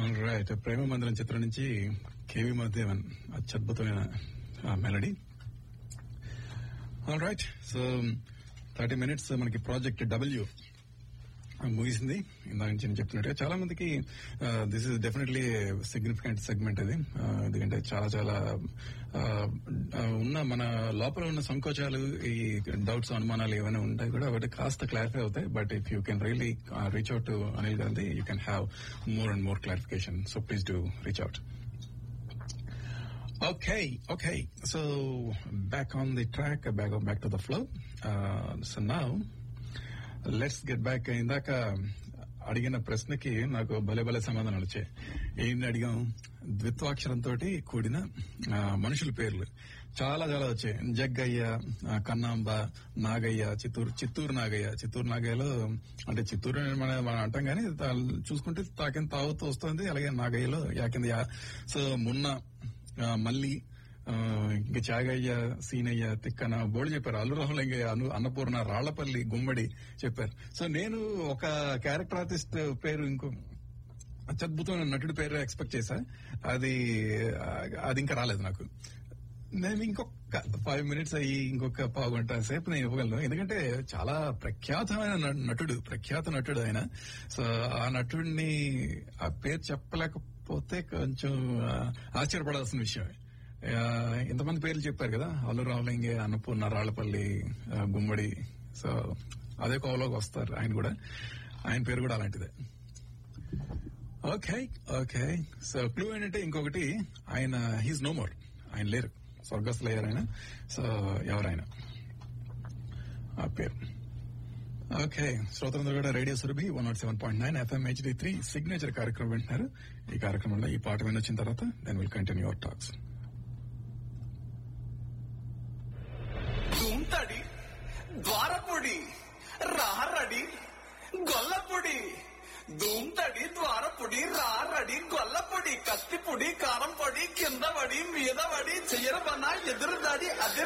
Right ప్రేమ మందిరం చిత్రం నుంచి కేవి మధ్యవన్ అత్యద్భుతమైన melody all right so thirty minutes మనకి ప్రాజెక్ట్ డబ్ల్యూ ముగిసింది ఇందాక నుంచి నేను చెప్తున్నట్టుగా చాలా మందికి this is definitely significant segment అది ఆ, ఎందుకంటే చాలా చాలా ఆ, ఆ, ఉన్న మన లోపల ఉన్న సంకోచాలు ఈ డౌట్స్ అనుమానాలు ఏమైనా ఉంటాయి కూడా వాటి కాస్త క్లారిఫై అవుతాయి but if you can really reach out to Anil Gandhi you can have more and more clarification so please do reach out Okay, okay. So back on the track, back on back to the flow. Uh, so now let's get back. ఇందాక అడిగిన ప్రశ్నకి నాకు భలే భలే సమాధానాలు వచ్చాయి ఏంటి అడిగాం ద్విత్వాక్షరంతో కూడిన ఆ, మనుషుల పేర్లు చాలా చాలా వచ్చాయి జగ్గయ్య ఆ, కన్నాంబ నాగయ్య చిత్తూరు చిత్తూరు నాగయ్య చిత్తూరు నాగయ్యలో అంటే చిత్తూరు అని మనం మనం అంటాం కానీ తా- చూసుకుంటే తాకింద తాగుతూ వస్తుంది అలాగే నాగయ్యలో యాకింద యా సో మున్న ఆ, మల్లి ఆ, ఇంకా చాగయ్య సీనయ్య తిక్కన బోర్డు చెప్పారు అల్లురహులంగ అను అన్నపూర్ణ రాళ్లపల్లి గుమ్మడి చెప్పారు సో నేను ఒక క్యారెక్టర్ ఆర్టిస్ట్ పేరు ఇంకో అత్యద్భుతమైన నటుడి పేరు ఎక్స్పెక్ట్ చేశా అది ఆ, అది ఇంకా రాలేదు నాకు నేను ఇంకొక ఫైవ్ మినిట్స్ అయ్యి ఇంకొక పావు గంట సేపు నేను ఇవ్వగలను ఎందుకంటే చాలా ప్రఖ్యాతమైన న- నటుడు ప్రఖ్యాత నటుడు ఆయన సో ఆ నటుడిని ఆ పేరు చెప్పలేకపోతే కొంచెం ఆ, ఆశ్చర్యపడాల్సిన విషయమే ఆ, ఇంతమంది పేర్లు చెప్పారు కదా అల్లు రావులింగే అన్నపూర్ణ రాళ్లపల్లి ఆ, గుమ్మడి సో అదే కోవలోకి వస్తారు ఆయన కూడా ఆయన పేరు కూడా అలాంటిదే ఓకే ఓకే సో క్లూ ఏంటంటే ఇంకొకటి ఆయన హీస్ నో మోర్ ఆయన లేరు స్వర్గస్థులు అయ్యారు ఆయన సో ఎవరైనా ఆ పేరు ఓకే శ్రోతలందరూ కూడా radio Surabhi one nought seven point nine FM HD three signature కార్యక్రమం వింటున్నారు ఈ కార్యక్రమంలో ఈ పాట వినొచ్చిన తర్వాత then will continue our talks దుంతడి ద్వారపుడి రారడి గొల్లపుడి దుంతడి ద్వారపుడి రారడి గొల్లపుడి కత్తిపుడి కారం పొడి కింద పడి మీద పడి చెయ్యరబన ఎదురుదాడి అదిర